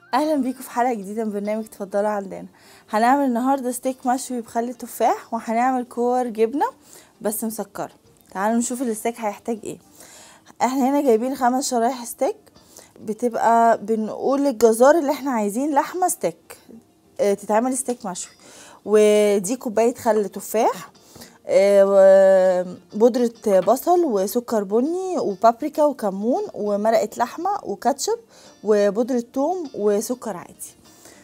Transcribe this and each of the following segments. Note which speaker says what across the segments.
Speaker 1: اهلا بيكم في حلقه جديده من برنامج تفضلوا عندنا هنعمل النهارده ستيك مشوي بخل تفاح وهنعمل كور جبنه بس مسكره تعالوا نشوف الستيك هيحتاج ايه احنا هنا جايبين خمس شرايح ستيك بتبقى بنقول للجزار اللي احنا عايزين لحمه ستيك اه تتعمل ستيك مشوي ودي كوبايه خل تفاح اه بودرة بصل وسكر بني وبابريكا وكمون ومرقة لحمة وكاتشب وبودرة توم وسكر عادي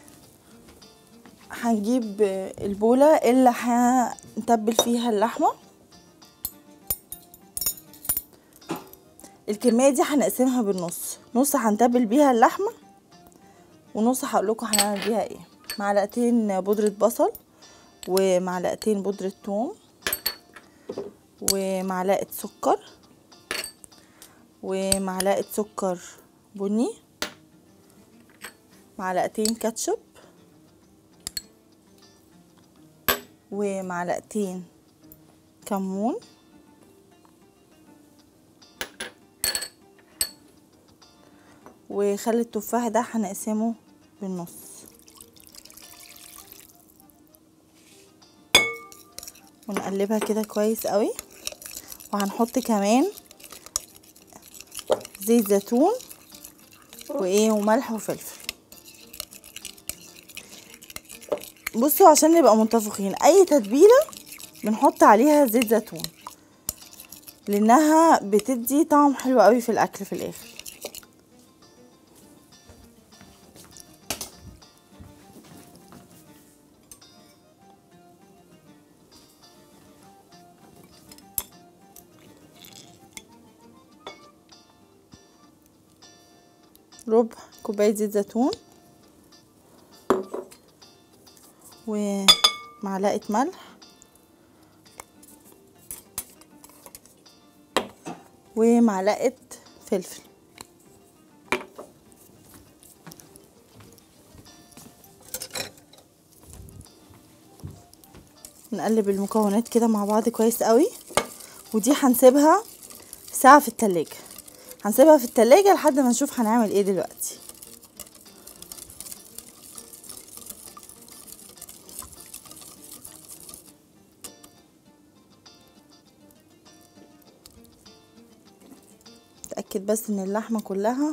Speaker 1: هنجيب البولة اللي هنتبل فيها اللحمة الكمية دي هنقسمها بالنص نص هنتبل بيها اللحمة ونص هقولكم هنعمل بيها ايه معلقتين بودرة بصل ومعلقتين بودرة توم ومعلقة سكر ومعلقة سكر بني معلقتين كاتشب ومعلقتين كمون وخل التفاح ده هنقسمه بالنص ونقلبها كده كويس قوي وهنحط كمان زيت زيتون وايه وملح وفلفل بصوا عشان نبقى متفقين اي تتبيله بنحط عليها زيت زيتون لانها بتدي طعم حلو قوي في الاكل في الاخر ربع كوباية زيت زيتون ومعلقة ملح ومعلقة فلفل نقلب المكونات كده مع بعض كويس قوي ودي هنسيبها ساعة في التلاجة هنسيبها في التلاجة لحد ما نشوف هنعمل ايه دلوقتي اتأكد بس ان اللحمة كلها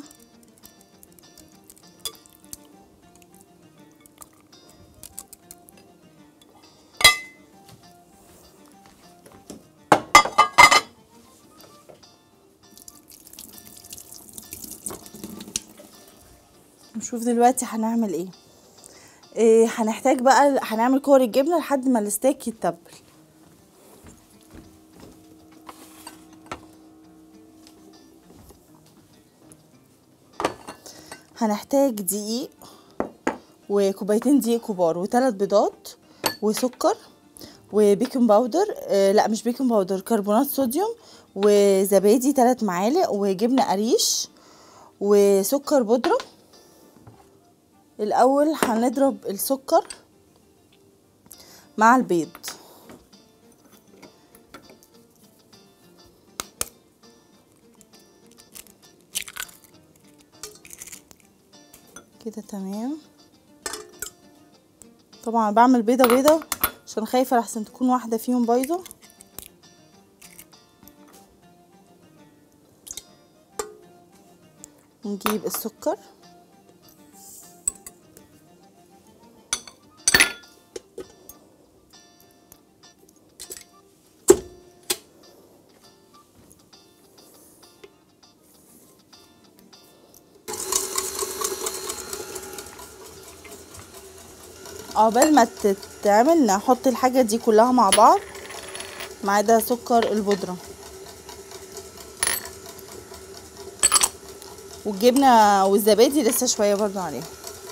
Speaker 1: نشوف دلوقتي هنعمل ايه إيه هنحتاج بقى هنعمل كور الجبنه لحد ما الستيك يتبل هنحتاج دقيق وكوبايتين دقيق كبار وثلاث بيضات وسكر وبيكنج باودر آه لا مش بيكنج باودر كربونات صوديوم وزبادي ثلاث معالق وجبنه قريش وسكر بودره الاول هنضرب السكر مع البيض كده تمام طبعا بعمل بيضه بيضه عشان خايفه لحسن تكون واحده فيهم بايظه نجيب السكر عقبال ما تتعمل نحط الحاجة دي كلها مع بعض ما عدا سكر البودرة والجبنة والزبادي لسه شوية برضو عليها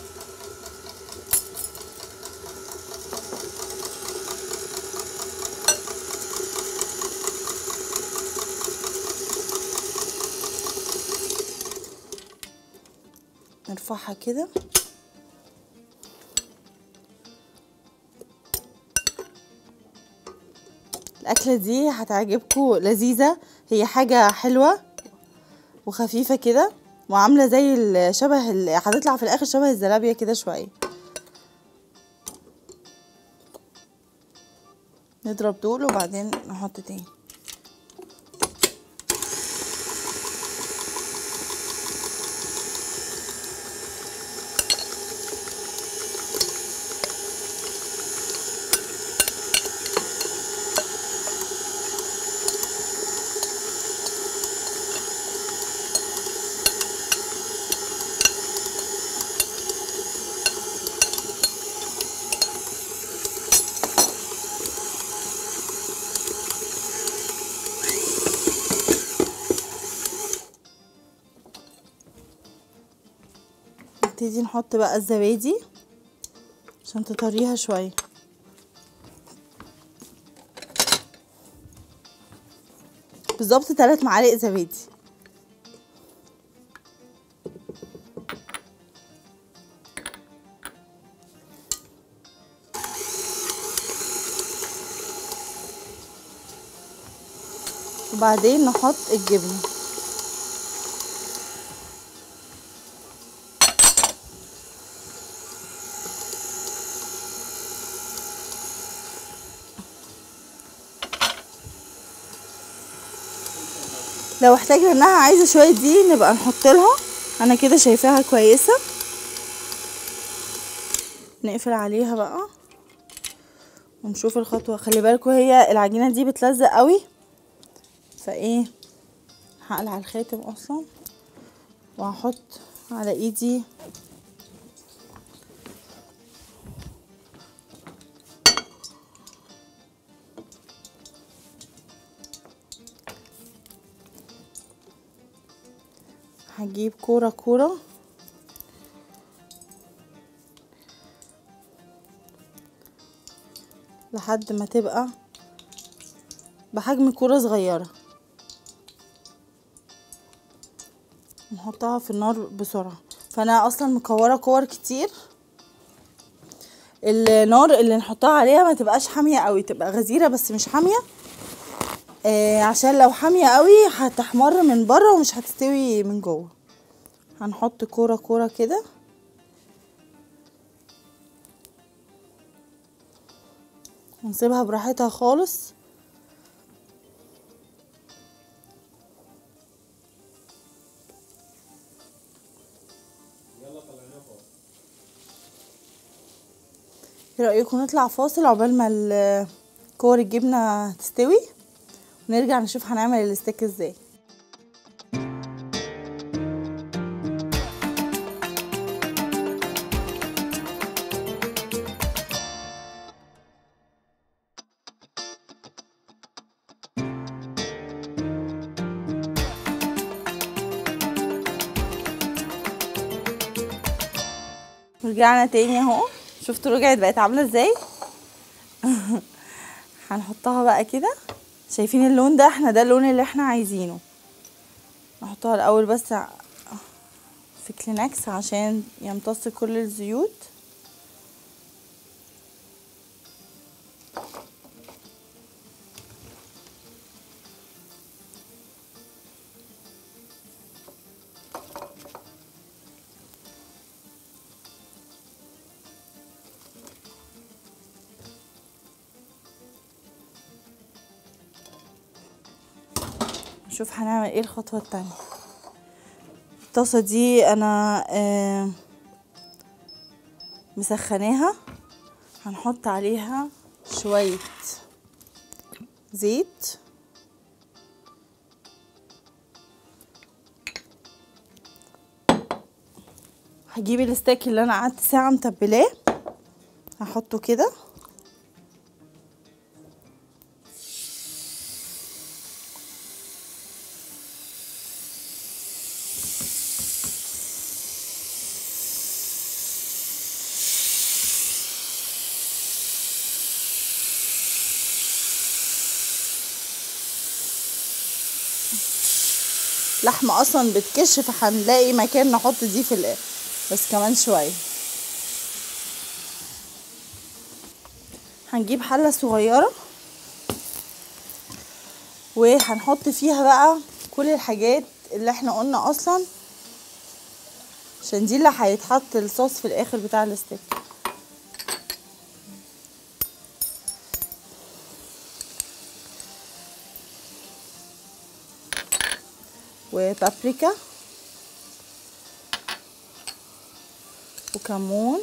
Speaker 1: نرفعها كده الاكله دي هتعجبكم لذيذه هي حاجه حلوه وخفيفه كده وعامله زي ال- شبه ال- هتطلع في الاخر شبه الزلابيه كده شويه نضرب دول وبعدين نحط تاني نبتدي نحط بقى الزبادي عشان تطريها شويه بالظبط ثلاث معالق زبادي وبعدين نحط الجبنه لو احتاجنا انها عايزه شويه دي نبقى نحط لها انا كده شايفاها كويسه نقفل عليها بقى ونشوف الخطوه خلي بالكوا هي العجينه دي بتلزق قوي فايه هقلع الخاتم اصلا وهحط على ايدي هجيب كورة كورة لحد ما تبقى بحجم كورة صغيرة نحطها في النار بسرعة فانا اصلا مكورة كور كتير النار اللي نحطها عليها ما تبقاش حامية قوي تبقى غزيرة بس مش حامية آه عشان لو حامية قوي هتحمر من بره ومش هتستوي من جوه هنحط كورة كورة كده ونسيبها براحتها خالص ايه رأيكم نطلع فاصل عقبال ما ال- كور الجبنة تستوي ونرجع نشوف هنعمل الستيك ازاي رجعنا تاني اهو شفتوا رجعت بقت عامله ازاي هنحطها بقى كده شايفين اللون ده احنا ده اللون اللي احنا عايزينه نحطها الاول بس ع- في كلينكس عشان يمتص كل الزيوت نشوف هنعمل ايه الخطوة التانية الطاسة دي انا آه مسخناها هنحط عليها شوية زيت هجيب الستيك اللي انا قعدت ساعة متبلاه هحطه كده لحمة اصلا بتكش فهنلاقي مكان نحط دي في الاخر بس كمان شوية هنجيب حلة صغيرة وهنحط فيها بقى كل الحاجات اللي احنا قلنا اصلا عشان دي اللي هيتحط الصوص في الاخر بتاع الستيك وبابريكا وكمون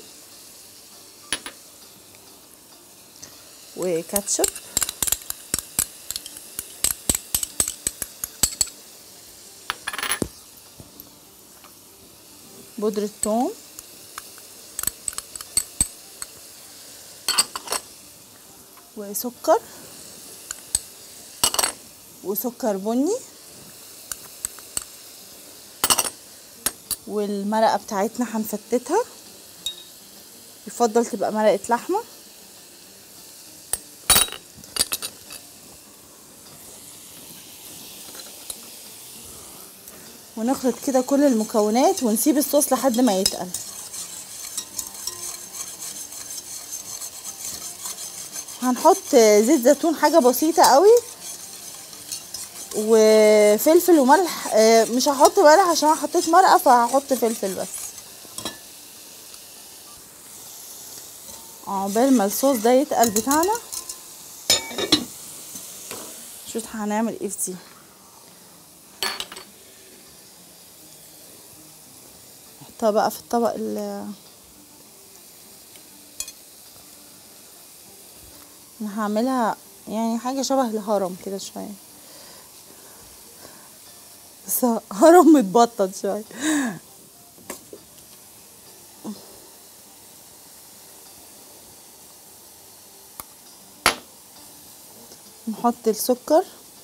Speaker 1: وكاتشب بودرة ثوم وسكر وسكر بني والمرقة بتاعتنا هنفتتها يفضل تبقى مرقة لحمة ونخلط كده كل المكونات ونسيب الصوص لحد ما يتقل هنحط زيت زيتون حاجة بسيطة قوي وفلفل وملح آه، مش هحط ملح عشان انا حطيت مرقة فهحط فلفل بس عقبال ما الصوص ده يتقل بتاعنا شوف هنعمل ايه في دي نحطها بقى في الطبق ال انا هعملها يعني حاجة شبه الهرم كده شوية بس هرم متبطط شوية نحط السكر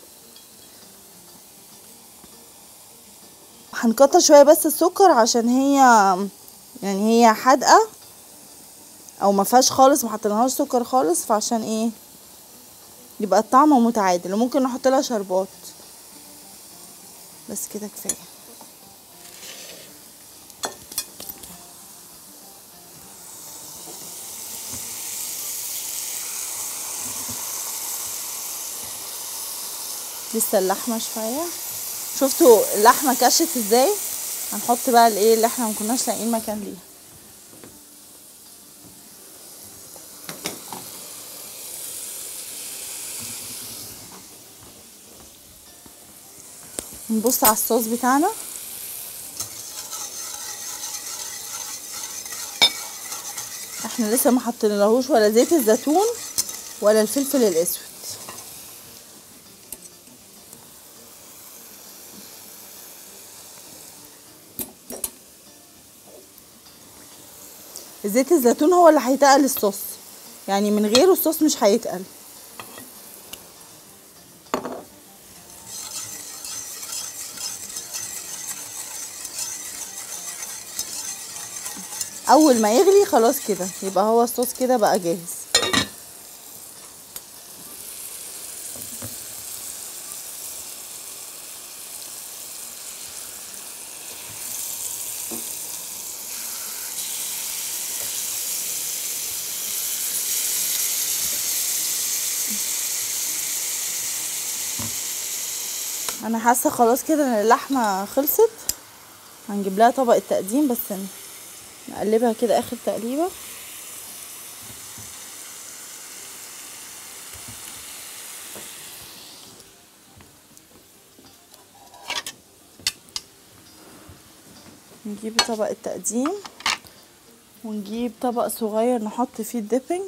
Speaker 1: هنكتر شوية بس السكر عشان هي يعني هي حادقة او ما فيهاش خالص ما حطيناهاش سكر خالص فعشان ايه يبقى الطعم متعادل وممكن نحط لها شربات بس كده كفايه لسه اللحمه شويه شفتوا اللحمه كشت ازاي هنحط بقى الايه اللي احنا مكناش لاقيين مكان ليها نبص على الصوص بتاعنا احنا لسه ما حطينالهوش ولا زيت الزيتون ولا الفلفل الاسود زيت الزيتون هو اللي هيتقل الصوص يعني من غيره الصوص مش هيتقل اول ما يغلي خلاص كده يبقى هو الصوص كده بقى جاهز انا حاسه خلاص كده ان اللحمه خلصت هنجيب لها طبق التقديم بس نقلبها كده اخر تقليبه نجيب طبق التقديم ونجيب طبق صغير نحط فيه الديبنج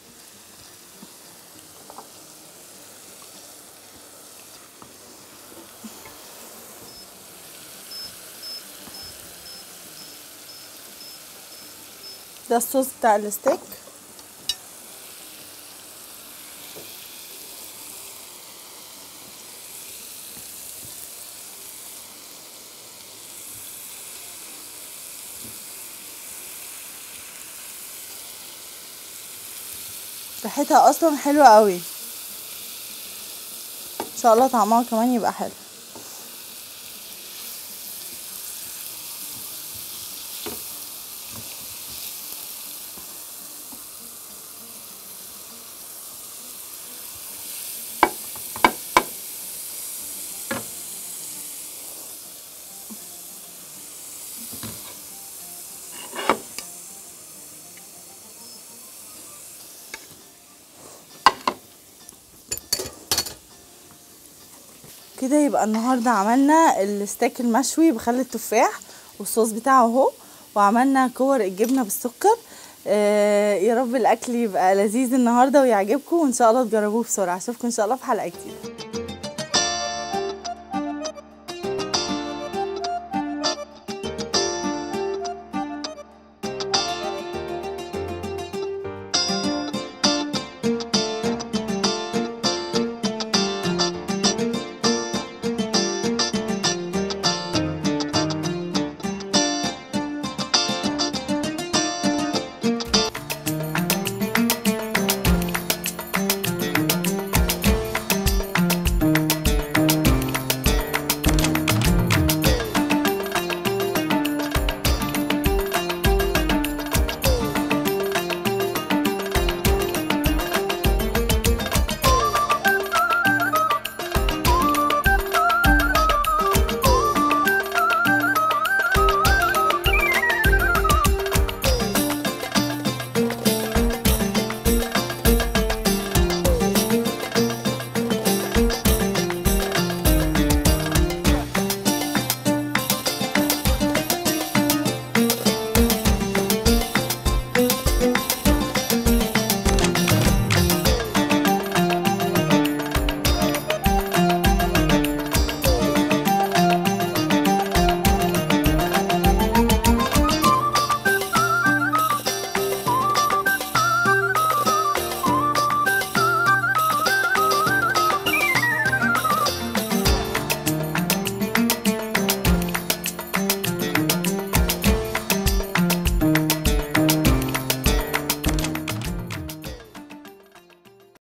Speaker 1: ده الصوص بتاع الستيك ريحتها اصلا حلوه قوي ان شاء الله طعمها كمان يبقى حلو وبكده يبقى النهارده عملنا الستيك المشوي بخل التفاح والصوص بتاعه اهو وعملنا كور الجبنه بالسكر آه يا رب الاكل يبقى لذيذ النهارده ويعجبكم وان شاء الله تجربوه بسرعه اشوفكم ان شاء الله في حلقه جديده